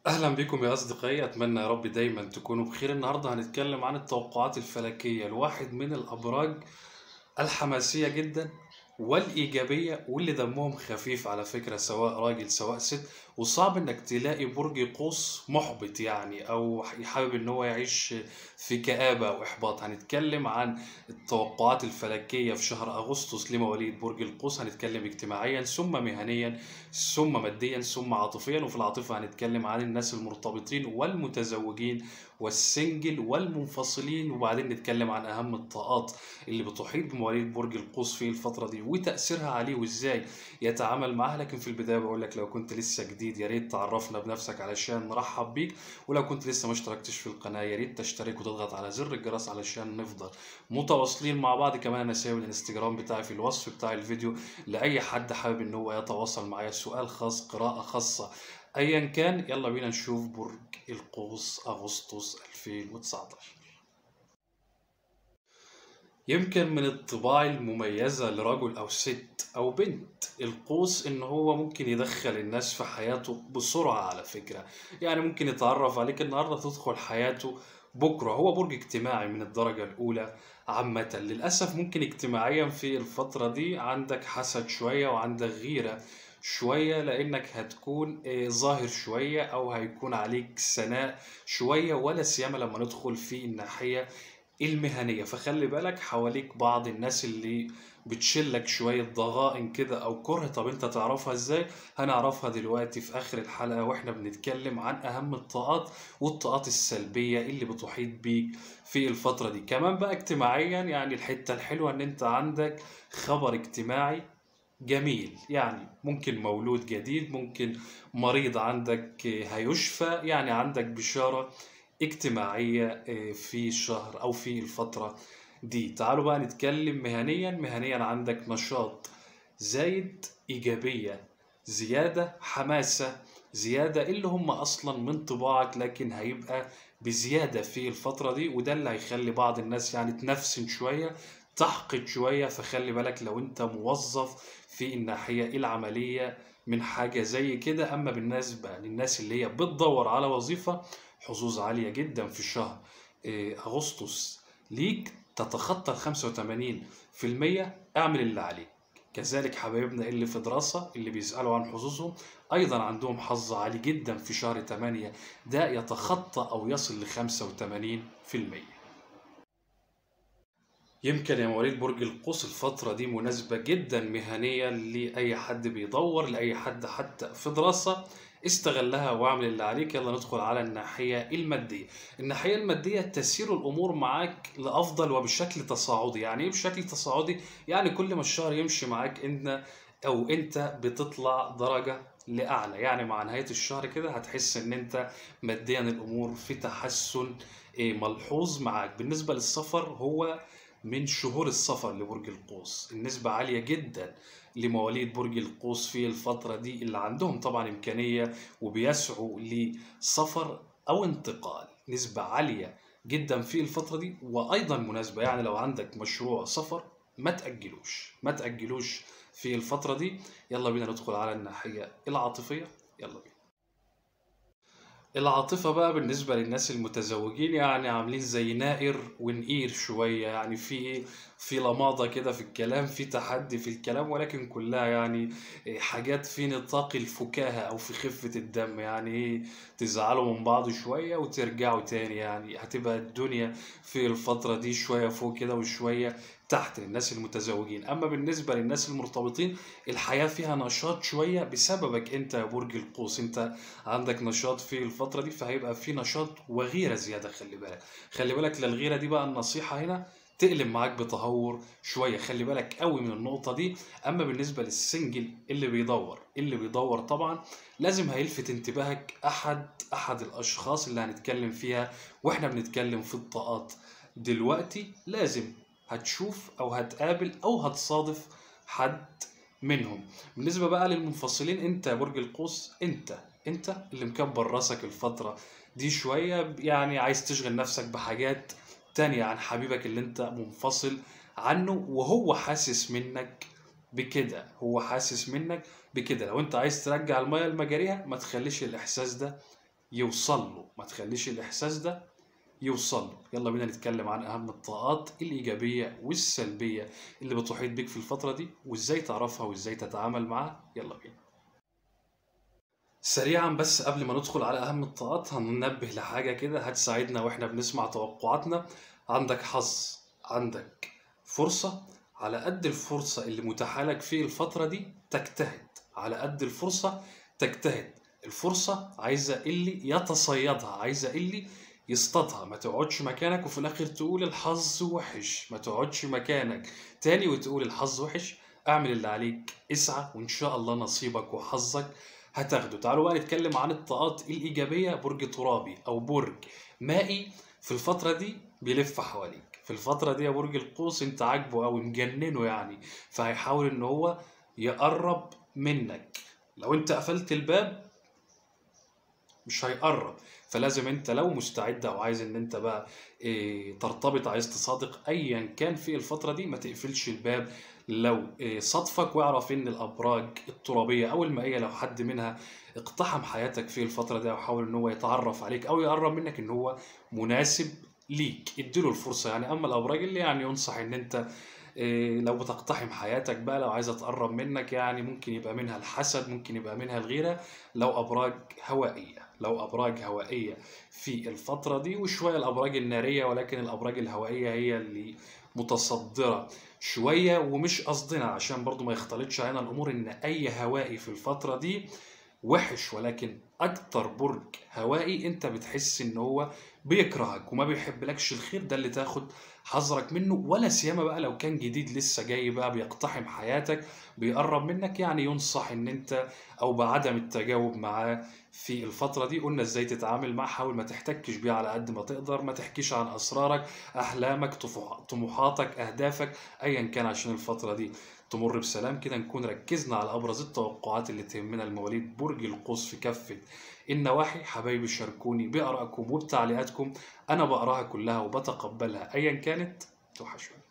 أهلا بكم يا أصدقائي أتمنى يا رب دايما تكونوا بخير النهاردة هنتكلم عن التوقعات الفلكية لواحد من الأبراج الحماسية جدا والإيجابية واللي دمهم خفيف على فكرة سواء راجل سواء ست وصعب إنك تلاقي برج قوس محبط يعني أو حابب إن هو يعيش في كآبة أو إحباط هنتكلم عن التوقعات الفلكية في شهر أغسطس لمواليد برج القوس هنتكلم اجتماعيا ثم مهنيا ثم ماديا ثم عاطفيا وفي العاطفة هنتكلم عن الناس المرتبطين والمتزوجين والسنجل والمنفصلين وبعدين نتكلم عن أهم الطاقات اللي بتحيط بمواليد برج القوس في الفترة دي وتأثيرها عليه وإزاي يتعامل معاها لكن في البداية بقول لك لو كنت لسه جديد يا ريت تعرفنا بنفسك علشان نرحب بيك ولو كنت لسه ما اشتركتش في القناة يا ريت تشترك وتضغط على زر الجرس علشان نفضل متواصلين مع بعض كمان انا سايب الانستجرام بتاعي في الوصف بتاع الفيديو لاي حد حابب ان هو يتواصل معايا سؤال خاص قراءة خاصة ايا كان يلا بينا نشوف برج القوس اغسطس 2019 يمكن من الطباع المميزة لرجل أو ست أو بنت القوس إن هو ممكن يدخل الناس في حياته بسرعة على فكرة يعني ممكن يتعرف عليك النهاردة تدخل حياته بكرة هو برج اجتماعي من الدرجة الأولى عامة للأسف ممكن اجتماعيا في الفترة دي عندك حسد شوية وعندك غيرة شوية لأنك هتكون آه، ظاهر شوية أو هيكون عليك ثناء شوية ولا سيما لما ندخل في الناحية المهنية فخلي بالك حواليك بعض الناس اللي بتشلك شوية ضغائن كده أو كره طب أنت تعرفها إزاي؟ هنعرفها دلوقتي في آخر الحلقة وإحنا بنتكلم عن أهم الطاقات والطاقات السلبية اللي بتحيط بيك في الفترة دي كمان بقى اجتماعيا يعني الحتة الحلوة إن أنت عندك خبر اجتماعي جميل يعني ممكن مولود جديد ممكن مريض عندك هيشفى يعني عندك بشارة اجتماعية آه، في الشهر أو في الفترة دي تعالوا بقى نتكلم مهنيا مهنيا عندك نشاط زايد إيجابية زيادة حماسة زيادة اللي هم أصلا من طباعك لكن هيبقى بزيادة في الفترة دي وده اللي هيخلي بعض الناس يعني تنفسن شوية تحقد شوية فخلي بالك لو أنت موظف في الناحية العملية من حاجة زي كده أما بالنسبة للناس اللي هي بتدور على وظيفة حظوظ عالية جدا في شهر إيه، أغسطس ليك تتخطى ال 85% اعمل اللي عليك كذلك حبايبنا اللي في دراسة اللي بيسألوا عن حظوظهم أيضا عندهم حظ عالي جدا في شهر 8 ده يتخطى أو يصل ل 85% يمكن يا مواليد برج القوس الفترة دي مناسبة جدا مهنيا لأي حد بيدور لأي حد حتى في دراسة استغلها واعمل اللي عليك يلا ندخل على الناحية المادية الناحية المادية تسير الأمور معاك لأفضل وبشكل تصاعدي يعني إيه بشكل تصاعدي يعني كل ما الشهر يمشي معاك إن أو أنت بتطلع درجة لأعلى يعني مع نهاية الشهر كده هتحس إن أنت ماديا الأمور في تحسن إيه، ملحوظ معاك بالنسبة للسفر هو من شهور السفر لبرج القوس النسبة عالية جدا لمواليد برج القوس في الفترة دي اللي عندهم طبعا إمكانية وبيسعوا لسفر أو انتقال نسبة عالية جدا في الفترة دي وأيضا مناسبة يعني لو عندك مشروع سفر ما تأجلوش ما تأجلوش في الفترة دي يلا بينا ندخل على الناحية العاطفية يلا بينا العاطفة بقى بالنسبة للناس المتزوجين يعني عاملين زي نائر ونقير شوية يعني في في لماضة كده في الكلام في تحدي في الكلام ولكن كلها يعني حاجات في نطاق الفكاهة أو في خفة الدم يعني إيه تزعلوا من بعض شوية وترجعوا تاني يعني هتبقى الدنيا في الفترة دي شوية فوق كده وشوية تحت للناس المتزوجين أما بالنسبة للناس المرتبطين الحياة فيها نشاط شوية بسببك أنت يا برج القوس أنت عندك نشاط في الفترة دي فهيبقى في نشاط وغيرة زيادة خلي بالك خلي بالك للغيرة دي بقى النصيحة هنا تقلب معاك بتهور شويه خلي بالك قوي من النقطه دي اما بالنسبه للسنجل اللي بيدور اللي بيدور طبعا لازم هيلفت انتباهك احد احد الاشخاص اللي هنتكلم فيها واحنا بنتكلم في الطاقات دلوقتي لازم هتشوف او هتقابل او هتصادف حد منهم بالنسبه بقى للمنفصلين انت يا برج القوس انت انت اللي مكبر راسك الفتره دي شويه يعني عايز تشغل نفسك بحاجات تانية عن حبيبك اللي انت منفصل عنه وهو حاسس منك بكده هو حاسس منك بكده لو انت عايز ترجع المية لمجاريها ما تخليش الاحساس ده يوصل له ما تخليش الإحساس ده يوصل له يلا بينا نتكلم عن أهم الطاقات الإيجابية والسلبية اللي بتحيط بيك في الفترة دي وإزاي تعرفها وإزاي تتعامل معاها يلا بينا سريعا بس قبل ما ندخل على أهم الطاقات هننبه لحاجة كده هتساعدنا وإحنا بنسمع توقعاتنا عندك حظ عندك فرصة على قد الفرصة اللي متاحة لك في الفترة دي تجتهد على قد الفرصة تجتهد الفرصة عايزة اللي يتصيدها عايزة اللي يصطادها ما تقعدش مكانك وفي الآخر تقول الحظ وحش ما تقعدش مكانك تاني وتقول الحظ وحش اعمل اللي عليك اسعى وإن شاء الله نصيبك وحظك هتاخده تعالوا بقى نتكلم عن الطاقات الإيجابية برج ترابي أو برج مائي في الفترة دي بيلف حواليك في الفترة دي يا برج القوس انت عاجبه قوي مجننه يعني فهيحاول ان هو يقرب منك لو انت قفلت الباب مش هيقرب فلازم انت لو مستعد او عايز ان انت بقى إيه ترتبط عايز تصادق ايا كان في الفترة دي ما تقفلش الباب لو إيه صادفك واعرف ان الابراج الترابية او المائية لو حد منها اقتحم حياتك في الفترة دي وحاول ان هو يتعرف عليك او يقرب منك ان هو مناسب ليك اديله الفرصة يعني اما الابراج اللي يعني ينصح ان انت إيه لو بتقتحم حياتك بقى لو عايزة تقرب منك يعني ممكن يبقى منها الحسد ممكن يبقى منها الغيرة لو أبراج هوائية لو أبراج هوائية في الفترة دي وشوية الأبراج النارية ولكن الأبراج الهوائية هي اللي متصدرة شوية ومش قصدنا عشان برضو ما يختلطش علينا الأمور إن أي هوائي في الفترة دي وحش ولكن أكتر برج هوائي أنت بتحس إن هو بيكرهك وما بيحبلكش الخير ده اللي تاخد حذرك منه ولا سيما بقى لو كان جديد لسه جاي بقى بيقتحم حياتك بيقرب منك يعني ينصح ان انت او بعدم التجاوب معاه في الفترة دي قلنا ازاي تتعامل معاه حاول ما تحتكش بيه على قد ما تقدر ما تحكيش عن اسرارك احلامك طموحاتك اهدافك ايا كان عشان الفترة دي تمر بسلام كده نكون ركزنا على ابرز التوقعات اللي تهمنا المواليد برج القوس في كافة النواحي حبايبي شاركوني بآرائكم وبتعليقاتكم أنا بقراها كلها وبتقبلها أيا كانت توحشوني